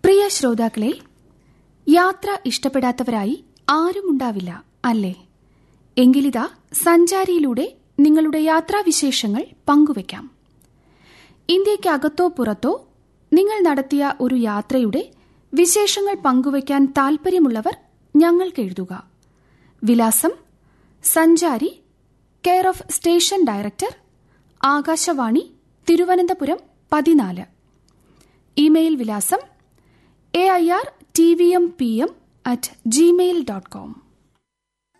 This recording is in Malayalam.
പ്രിയ ശ്രോതാക്കളെ യാത്ര ഇഷ്ടപ്പെടാത്തവരായി ആരുമുണ്ടാവില്ല അല്ലേ എങ്കിലിതാ സഞ്ചാരിയിലൂടെ നിങ്ങളുടെ യാത്രാവിശേഷങ്ങൾ പങ്കുവയ്ക്കാം ഇന്ത്യയ്ക്കകത്തോ പുറത്തോ നിങ്ങൾ നടത്തിയ ഒരു യാത്രയുടെ വിശേഷങ്ങൾ പങ്കുവയ്ക്കാൻ താൽപ്പര്യമുള്ളവർ ഞങ്ങൾക്ക് എഴുതുക വിലാസം Sanchari care of station director Akashvani Thiruvananthapuram പതിനാല് ഇമെയിൽ വിലാസം A I R T V M P M at Gmail dot com